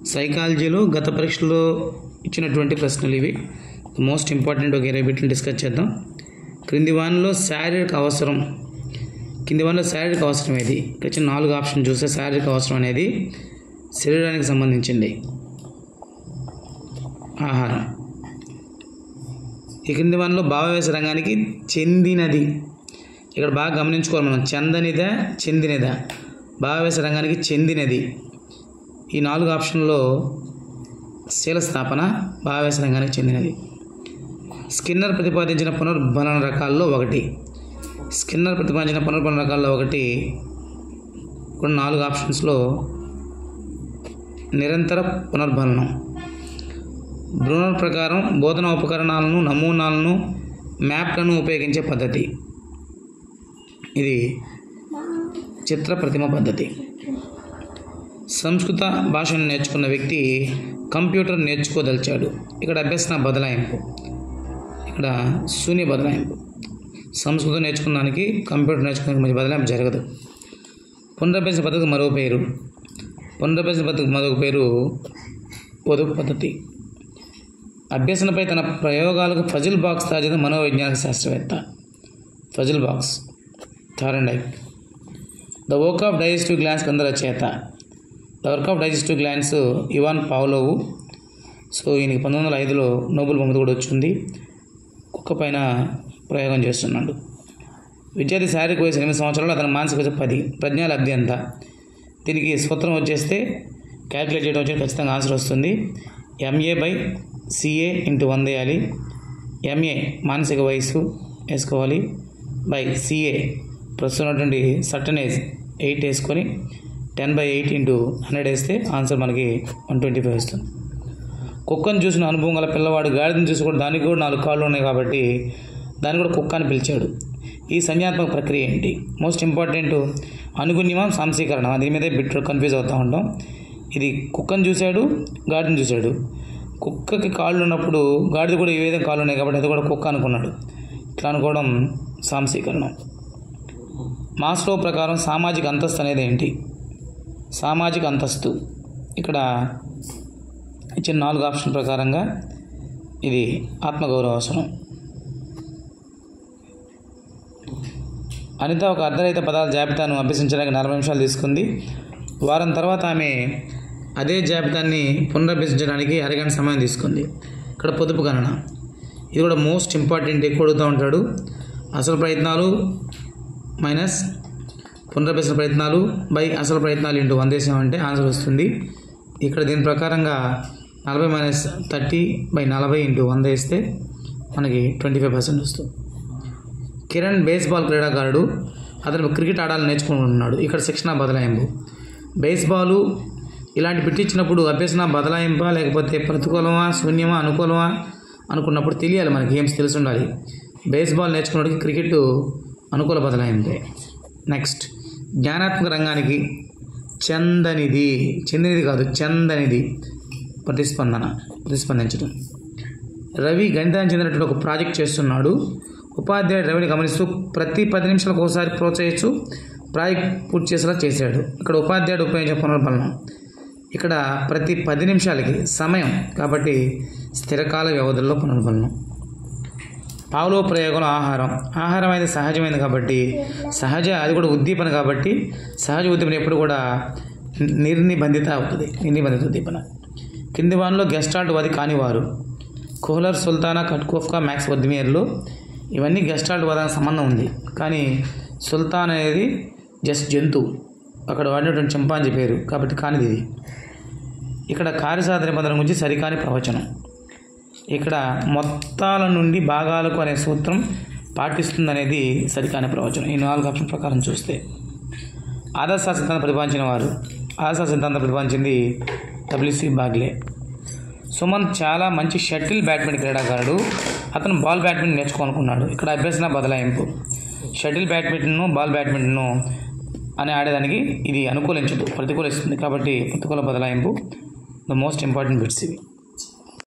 సైకాలజీలో గత పరీక్షలో ఇచ్చినటువంటి ప్రశ్నలు ఇవి మోస్ట్ ఇంపార్టెంట్ ఒక ఇరవై బిట్లు డిస్కస్ చేద్దాం క్రింది వానిలో శారీరక అవసరం కింది వానిలో శారీరక అవసరం ఏది ఇక్కడ ఇచ్చిన నాలుగు ఆప్షన్ చూస్తే శారీరక అవసరం అనేది శరీరానికి సంబంధించింది ఆహారం ఈ క్రింది వానిలో భావవేశ రంగానికి చెందినది ఇక్కడ బాగా గమనించుకోవాలి మనం చెందనిదా చెందినదా భావవేశ రంగానికి చెందినది ఈ నాలుగు ఆప్షన్లో శీల స్థాపన భావవేశ రంగానికి చెందినది స్కిన్నర్ ప్రతిపాదించిన పునర్బలన రకాల్లో ఒకటి స్కిన్నర్ ప్రతిపాదించిన పునర్బలన రకాల్లో ఒకటి కొన్ని నాలుగు ఆప్షన్స్లో నిరంతర పునర్బలనం బ్రూనర్ ప్రకారం బోధన ఉపకరణాలను నమూనాలను మ్యాప్లను ఉపయోగించే పద్ధతి ఇది చిత్ర ప్రతిమ పద్ధతి సంస్కృత భాషను నేర్చుకున్న వ్యక్తి కంప్యూటర్ నేర్చుకోదలిచాడు ఇక్కడ అభ్యసన బదలాయింపు ఇక్కడ శూన్య బదలాయింపు సంస్కృతం నేర్చుకున్నానికి కంప్యూటర్ నేర్చుకునే మధ్య బదలాయింపు జరగదు పునరభ్యసన పద్ధతికి మరో పేరు పునరభ్యసన పద్ధతికి మరొక పేరు పొదుపు పద్ధతి అభ్యసనపై తన ప్రయోగాలకు ఫజిల్ బాక్స్ తాజేది మనోవైజ్ఞానిక శాస్త్రవేత్త puzzle box Thorndike the work of digestive glands కింద రచయిత the work of digestive glands Ivan Pavlov so ఈయనకి పంతొమ్మిది వందల ఐదులో నోబెల్ బహుమతి కూడా వచ్చింది కుక్క పైన ప్రయోగం చేస్తున్నాడు విద్యార్థి శారీరక వయసు ఎనిమిది సంవత్సరాలు అతని మానసిక వయసు పది ప్రజ్ఞా లబ్ధి ఎంత దీనికి సూత్రం వచ్చేస్తే క్యాలిక్యులేట్ చేయడం వచ్చి ఖచ్చితంగా ఆన్సర్ వస్తుంది ఎంఏ బై సిఏ ఇంటూ వంద వేయాలి ఎంఏ మానసిక వయసు వేసుకోవాలి బై సిఏ ప్రస్తుతం ఉన్నటువంటి సర్టన్ ఏజ్ ఎయిట్ వేసుకొని ten by eight into hundred వేస్తే ఆన్సర్ మనకి వన్ ట్వంటీ ఫైవ్ వస్తుంది కుక్కను చూసిన అనుభవం గల పిల్లవాడు గాడిదని చూసి కూడా దానికి కూడా నాలుగు కాళ్ళు ఉన్నాయి కాబట్టి దాన్ని కూడా కుక్క అని పిలిచాడు ఈ సంజ్ఞాత్మక ప్రక్రియ ఏంటి మోస్ట్ ఇంపార్టెంట్ అనుగుణ్యమం సాంశీకరణం దీని మీదే బిట్ కన్ఫ్యూజ్ అవుతూ ఉంటాం ఇది కుక్కను చూశాడు గాడిని చూశాడు కుక్కకి కాళ్ళు ఉన్నప్పుడు గాడిది కూడా ఏ విధంగా కాళ్ళు ఉన్నాయి కాబట్టి అది కూడా కుక్క అనుకున్నాడు ఇట్లా అనుకోవడం సాంశీకరణం మాస్లో ప్రకారం సామాజిక అంతస్తు అనేది ఏంటి సామాజిక అంతస్తు ఇక్కడ ఇచ్చిన నాలుగు ఆప్షన్ ప్రకారంగా ఇది ఆత్మగౌరవ అవసరం అనిత ఒక అర్ధరహిత పదాల జాబితాను అభ్యసించడానికి నలభై నిమిషాలు తీసుకుంది వారం తర్వాత ఆమె అదే జాబితాన్ని పునరభ్యసించడానికి అరగంట సమయం తీసుకుంది ఇక్కడ పొదుపు గణన ఇది కూడా మోస్ట్ ఇంపార్టెంట్ ఎక్కువ అడుగుతూ ఉంటాడు అసలు ప్రయత్నాలు మైనస్ పునరభ్యసన ప్రయత్నాలు బై అసలు ప్రయత్నాలు ఇంటూ వంద వేసామంటే ఆన్సర్ వస్తుంది ఇక్కడ దీని ప్రకారంగా నలభై మైనస్ థర్టీ బై నలభై ఇంటూ వంద వేస్తే మనకి ట్వంటీ ఫైవ్ పర్సెంట్ వస్తుంది కిరణ్ బేస్బాల్ క్రీడాకారుడు అతను క్రికెట్ ఆడాలని నేర్చుకుంటున్నాడు ఇక్కడ శిక్షణ బదలాయింపు బేస్బాలు ఇలాంటి పెట్టించినప్పుడు అభ్యసన బదలాయింపా లేకపోతే ప్రతికూలమా శూన్యమా అనుకూలమా అనుకున్నప్పుడు తెలియాలి మనకి గేమ్స్ తెలిసి ఉండాలి బేస్బాల్ నేర్చుకున్నడికి క్రికెట్ అనుకూల బదలాయింపే నెక్స్ట్ జ్ఞానాత్మక రంగానికి చందనిది చెందినది కాదు చందనిది ప్రతిస్పందన ప్రతిస్పందించడం రవి గణితానికి చెందినటువంటి ఒక ప్రాజెక్ట్ చేస్తున్నాడు ఉపాధ్యాయుడు రవిని గమనిస్తూ ప్రతి పది నిమిషాలకు ఒకసారి ప్రోత్సహించు ప్రాజెక్ట్ పూర్తి చేసేలా చేశాడు ఇక్కడ ఉపాధ్యాయుడు ఉపయోగించే పునర్బలనం ఇక్కడ ప్రతి పది నిమిషాలకి సమయం కాబట్టి స్థిరకాల వ్యవధుల్లో పునర్బలనం పావులో ప్రయోగంలో ఆహారం ఆహారం అనేది సహజమైనది కాబట్టి సహజ అది కూడా ఉద్దీపన కాబట్టి సహజ ఉద్దీపన ఎప్పుడు కూడా నిర్నిబంధిత అవుతుంది నిర్నిబంధిత ఉద్దీపన కింది వానిలో గెస్టాల్ట్ వాది కానివారు కోహ్లర్ సుల్తానా కట్కోఫ్కా మ్యాక్స్ వద్మియర్లు ఇవన్నీ గెస్టాల్ట్ వాదానికి సంబంధం ఉంది కానీ సుల్తాన్ అనేది జస్ట్ జంతువు అక్కడ వాడినటువంటి చింపాంజీ పేరు కాబట్టి కానిది ఇది ఇక్కడ కార్యసాధన నిబంధన గురించి సరికాని ప్రవచనం ఇక్కడ మొత్తాల నుండి భాగాలకు అనే సూత్రం పాటిస్తుందనేది సరికాని ప్రవచనం ఈ నాలుగు ఆప్షన్ ప్రకారం చూస్తే ఆదర్శ సిద్ధాంతం ప్రతిపాదించిన వారు ఆదర్శ సిద్ధాంతం ప్రతిపాదించింది డబ్ల్యూసి బాగ్లే సుమన్ చాలా మంచి షటిల్ బ్యాడ్మింటన్ క్రీడాకారుడు అతను బాల్ బ్యాడ్మింటన్ నేర్చుకోవాలనుకున్నాడు ఇక్కడ అభ్యసన బదలాయింపు షటిల్ బ్యాడ్మింటన్ను బాల్ బ్యాడ్మింటన్ను అని ఆడేదానికి ఇది అనుకూలించదు ప్రతికూలిస్తుంది కాబట్టి ప్రతికూల బదలాయింపు ద మోస్ట్ ఇంపార్టెంట్ బిట్స్ ఇవి